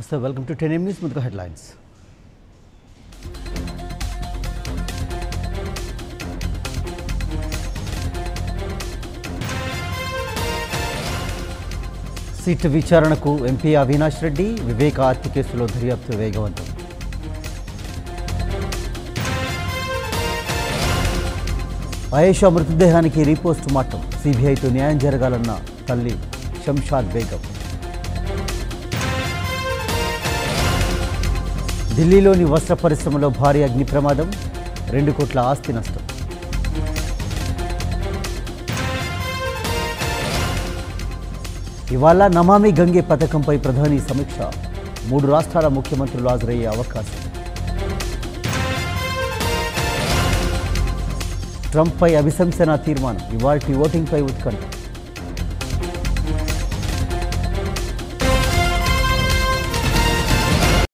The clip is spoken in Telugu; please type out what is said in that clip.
నమస్తే వెల్కమ్ టు టెన్ న్యూస్ ముందుగా హెడ్లైన్స్ సిట్ విచారణకు ఎంపీ అవినాష్ రెడ్డి వివేక హత్య కేసులో దర్యాప్తు వేగవంతం ఆయేషా మృతదేహానికి రీపోస్ట్ మార్టం సిబిఐతో న్యాయం జరగాలన్న తల్లి శంషాద్ బేగం ఢిల్లీలోని వస్త్ర పరిశ్రమలో భారీ అగ్ని ప్రమాదం రెండు కోట్ల ఆస్తి నష్టం ఇవాళ నమామి గంగే పథకంపై ప్రధాని సమీక్ష మూడు రాష్ట్రాల ముఖ్యమంత్రులు హాజరయ్యే అవకాశం ట్రంప్పై అభిశంసన తీర్మానం ఇవాల్టి ఓటింగ్పై ఉత్కంఠ